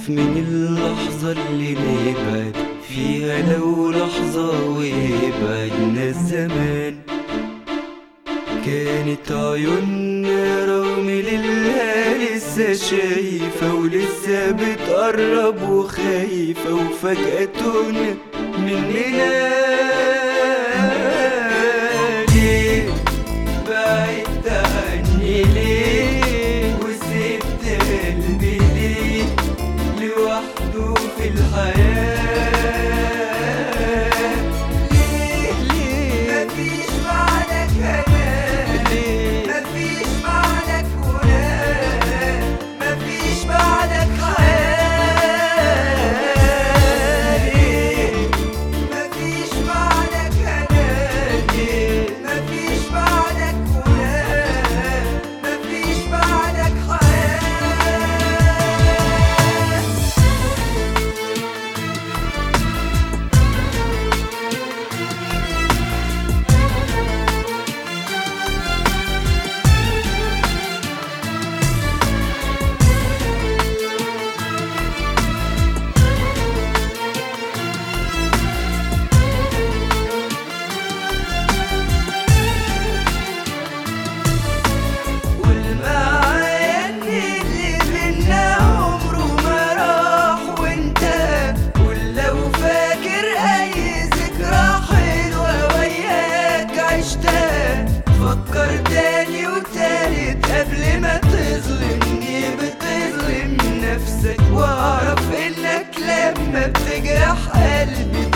خايف من اللحظة اللي نبعد فيها لو لحظة ويبعدنا الزمان كانت عيوننا رغم لله لسه شايفة ولسه بتقرب وخايفة وفجأة تهنا مننا ليه بعدت عني ليه وسبت قلبي ليه لوحده في الحياة ليه ليه مفيش بعدك هناك ليه مفيش بعدك هناك مفيش بعدك حياة مفيش بعدك هناك مفيش بعدك هناك مفيش بعدك حياة والمعايا ان اللي بينا عمره ما راح وانت ولو فاكر اي ذكرى حلوة وياك عشتها فكر تاني وتالت قبل ما تظلمني بتظلم نفسك واعرف انك لما بتجرح قلبي